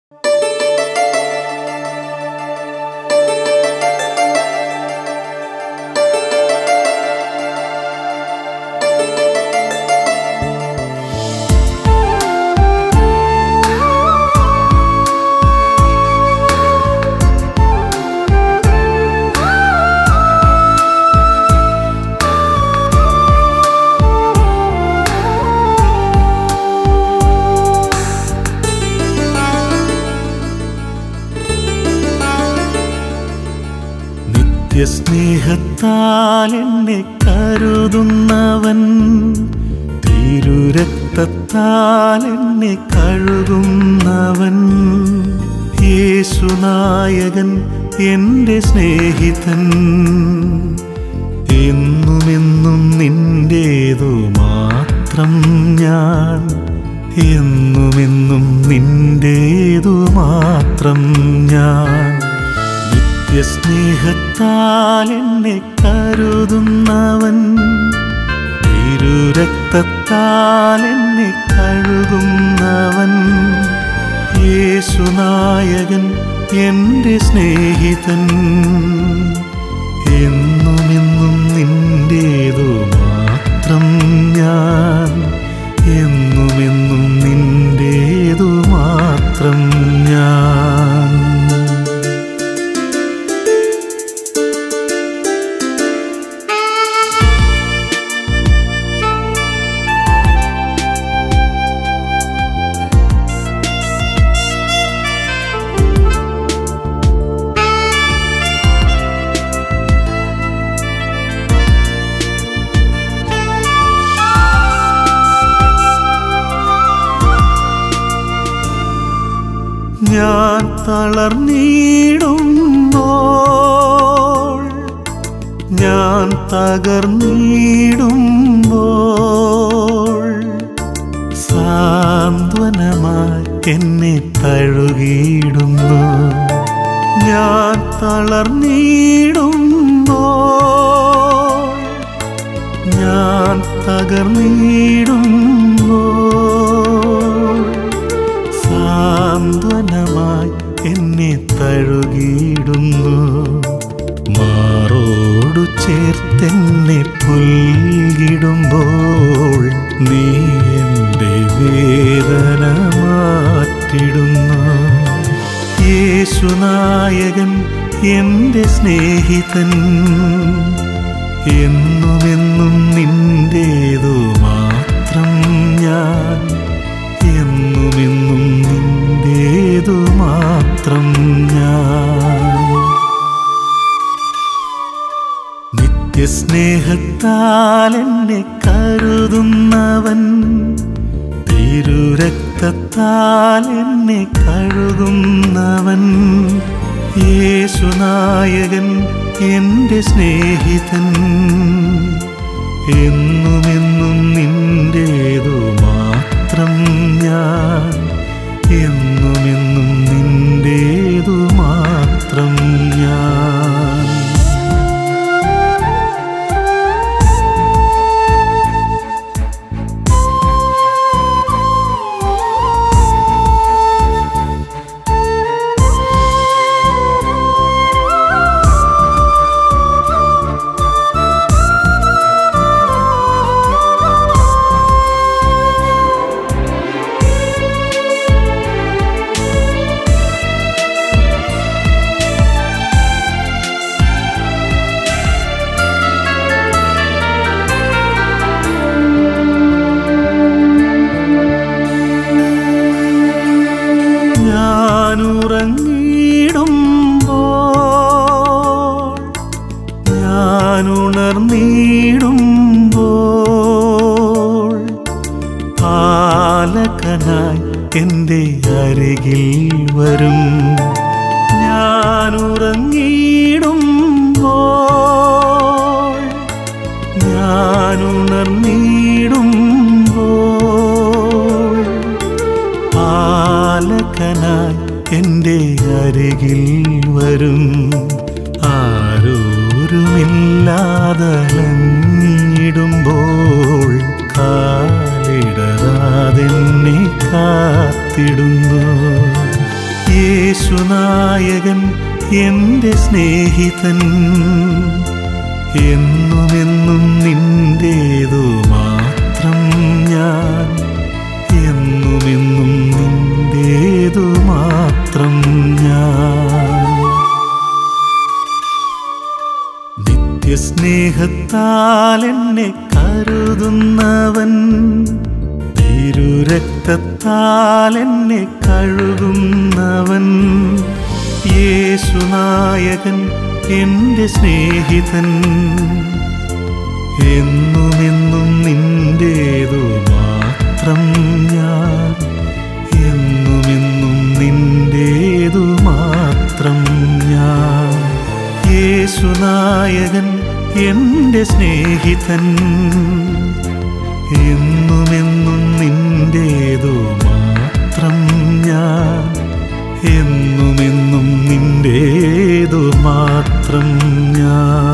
നിത്യസ്നേഹത്താൽ എന്നെ കരുതുന്നവൻ തിരുരക്തത്താൽ എന്നെ കഴുകുന്നവൻ യേശുനായകൻ എൻ്റെ സ്നേഹിതൻ എന്നുമെന്നും നിന്റേതു മാത്രം ഞാൻ എന്നുമെന്നും നിന്റേതു മാത്രം ഞാൻ നിത്യസ്നേഹത്താൽ എന്നെ കരുതുന്നവൻ തിരുരക്തത്താൽ എന്നെ കഴുകുന്നവൻ യേശുനായകൻ എൻ്റെ സ്നേഹിതൻ എന്നുമെന്നും നിന്റേതു മാത്രം ഞാൻ എന്നുമെന്നും നിന്റേതു മാത്രം ഞാൻ ഞാൻ തളർന്നിടുമ്പോൾ ഞാൻ തകർന്നിടുമ്പോൾ സാന്ത്വനമായി എന്നെ തഴുകിയിടുന്നു ഞാൻ തളർന്നിടുമ്പോൾ ഞാൻ തകർന്നിടുമ്പോൾ സാന്ത്വനമായി എന്നെ തഴുകിയിടുന്നു മാറോടു ചേർത്തെന്നെ പുൽകിടുമ്പോൾ നീ എൻ്റെ വേദന മാറ്റിടുന്നു യേശുനായകൻ എൻ്റെ സ്നേഹിതൻ എന്നുമെന്നും നിന്റേതു മാത്രം ഞാൻ എന്നുമെന്നും നിന്റേതു മാത്രം ഞാൻ നിത്യസ്നേഹത്താൽ എന്നെ കരുതുന്നവൻ തിരുരക്തത്താൽ എന്നെ കഴുകുന്നവൻ യേശുനായകൻ എൻ്റെ സ്നേഹിതൻ എന്നുമെന്നും നിന്റേതു മാത്രം ഞാൻ എന്നുമെന്നും നിന്റേതു മാത്രം ഞാൻ ഞാനുറങ്ങിയിടുമ്പോൾ ഞാനുണർന്നിടുമ്പോൾ പാലകനായി എൻ്റെ അരികിൽ വരും ഞാനുറങ്ങിയിടുമ്പോൾ ഞാനുണർന്നിടുമ്പോൾ പാലകനായി എൻ്റെ അരികിൽ വരും ആരോരുമില്ലാതലഞ്ഞിടുമ്പോൾ കാലിടരാതെന്നെ കാത്തിടുന്നു യേശുനായകൻ എൻ്റെ സ്നേഹിതൻ എന്നുമെന്നും നിന്റേതു മാത്രം ഞാൻ എന്നുമെന്നും നിന്റേതു മാത്രം ഞാൻ നിത്യസ്നേഹത്താൽ എന്നെ കരുതുന്നവൻ തിരുരക്തത്താൽ എന്നെ കഴുകുന്നവൻ യേശുനായകൻ എൻ്റെ സ്നേഹിതൻ എന്നുമെന്നും നിന്റേതു മാത്രം ഞാൻ എന്നുമെന്നും നിന്റേതു മാത്രം ഞാൻ യേശുനായകൻ എൻ്റെ സ്നേഹിതൻ എന്നുമെന്നും നിന്റേതു മാത്രം ഞാൻ എന്നുമെന്നും നിന്റേതു മാത്രം ഞാൻ